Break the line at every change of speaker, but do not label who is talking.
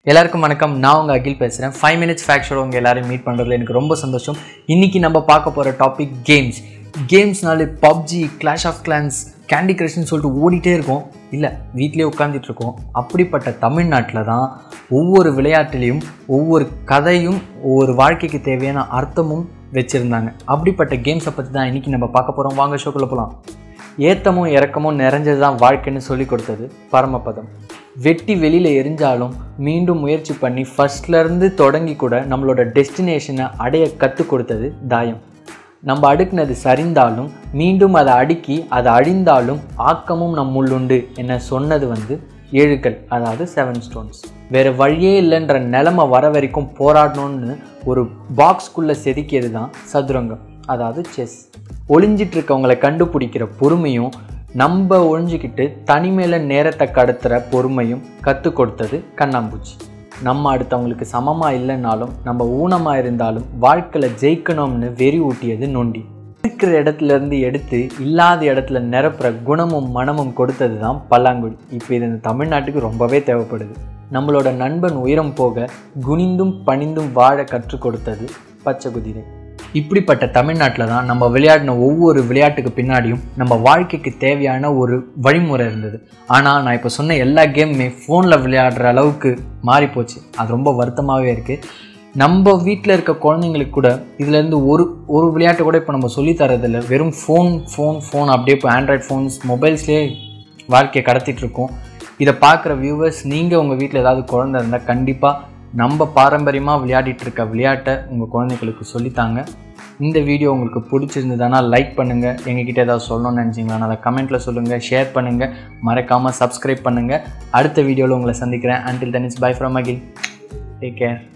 எல்லாருக்கும் வணக்கம் நான் உங்கள் அகில் பேசுகிறேன் ஃபைவ் மினிட்ஸ் ஃபேக்ஷோட உங்கள் எல்லாரையும் மீட் பண்ணுறதுல எனக்கு ரொம்ப சந்தோஷம் இன்றைக்கி நம்ம பார்க்க போகிற டாபிக் கேம்ஸ் கேம்ஸ்னாலே PUBG clash of clans candy கிரஷ்னு சொல்லிட்டு ஓடிட்டே இருக்கோம் இல்லை வீட்டிலே உட்காந்துட்டு இருக்கோம் அப்படிப்பட்ட தமிழ்நாட்டில் தான் ஒவ்வொரு விளையாட்டுலேயும் ஒவ்வொரு கதையும் ஒவ்வொரு வாழ்க்கைக்கு தேவையான அர்த்தமும் வச்சுருந்தாங்க அப்படிப்பட்ட கேம்ஸை பற்றி தான் இன்றைக்கி நம்ம பார்க்க போகிறோம் வாங்க ஷோக்குள்ளே போகலாம் ஏத்தமும் இறக்கமும் நிறைஞ்சது தான் வாழ்க்கைன்னு சொல்லி கொடுத்தது பரமபதம் வெட்டி வெளியில் எரிஞ்சாலும் மீண்டும் முயற்சி பண்ணி ஃபர்ஸ்ட்லேருந்து தொடங்கி கூட நம்மளோட டெஸ்டினேஷனை அடைய கற்றுக் கொடுத்தது தாயம் நம்ம அடுக்குனது சரிந்தாலும் மீண்டும் அதை அடுக்கி அதை அழிந்தாலும் ஆக்கமும் நம்முள்ளுண்டு என்ன சொன்னது வந்து ஏழுக்கள் அதாவது செவன் ஸ்டோன்ஸ் வேறு வழியே இல்லைன்ற நிலமை வர வரைக்கும் போராடணும்னு ஒரு பாக்ஸ்குள்ளே செதுக்கியது தான் சதுரங்கம் அதாவது செஸ் ஒளிஞ்சிட்டு இருக்கவங்களை கண்டுபிடிக்கிற பொறுமையும் நம்ம ஒழிஞ்சிக்கிட்டு தனிமையில் நேரத்தை கடத்துகிற பொறுமையும் கற்றுக் கொடுத்தது கண்ணாம்பூச்சி நம்ம அடுத்தவங்களுக்கு சமமாக இல்லைனாலும் நம்ம ஊனமாக இருந்தாலும் வாழ்க்கையில் ஜெயிக்கணும்னு வெறி ஊட்டியது நொண்டி இருக்கிற இடத்துல இருந்து எடுத்து இல்லாத இடத்துல நிரப்புற குணமும் மனமும் கொடுத்தது தான் பல்லாங்குழி இப்போ இது இந்த தமிழ்நாட்டுக்கு ரொம்பவே தேவைப்படுது நம்மளோட நண்பன் உயரம் போக குனிந்தும் பணிந்தும் வாழ கற்றுக் கொடுத்தது பச்சை குதிரை இப்படிப்பட்ட தமிழ்நாட்டில் தான் நம்ம விளையாடின ஒவ்வொரு விளையாட்டுக்கு பின்னாடியும் நம்ம வாழ்க்கைக்கு தேவையான ஒரு வழிமுறை இருந்தது ஆனால் நான் இப்போ சொன்ன எல்லா கேமுமே ஃபோனில் விளையாடுற அளவுக்கு மாறிப்போச்சு அது ரொம்ப வருத்தமாகவே இருக்குது நம்ம வீட்டில் இருக்க குழந்தைங்களுக்கு கூட இதுலேருந்து ஒரு ஒரு விளையாட்டு கூட இப்போ நம்ம சொல்லித் தரதில்ல வெறும் ஃபோன் ஃபோன் ஃபோன் அப்படியே இப்போ ஆண்ட்ராய்ட் ஃபோன்ஸ் மொபைல்ஸ்லேயே வாழ்க்கையை கடத்திட்டு இருக்கோம் இதை பார்க்குற வியூவர்ஸ் நீங்கள் உங்கள் வீட்டில் ஏதாவது குழந்தை இருந்தால் கண்டிப்பாக நம்ம பாரம்பரியமாக விளையாடிட்டு இருக்க விளையாட்டை உங்கள் குழந்தைகளுக்கு சொல்லித்தாங்க இந்த வீடியோ உங்களுக்கு பிடிச்சிருந்ததுன்னா லைக் பண்ணுங்கள் எங்ககிட்ட ஏதாவது சொல்லணும்னு நினச்சிங்களா அதை கமெண்ட்டில் சொல்லுங்கள் ஷேர் பண்ணுங்கள் மறக்காமல் சப்ஸ்கிரைப் பண்ணுங்கள் அடுத்த வீடியோவில் உங்களை சந்திக்கிறேன் until then is bye from Akhil take care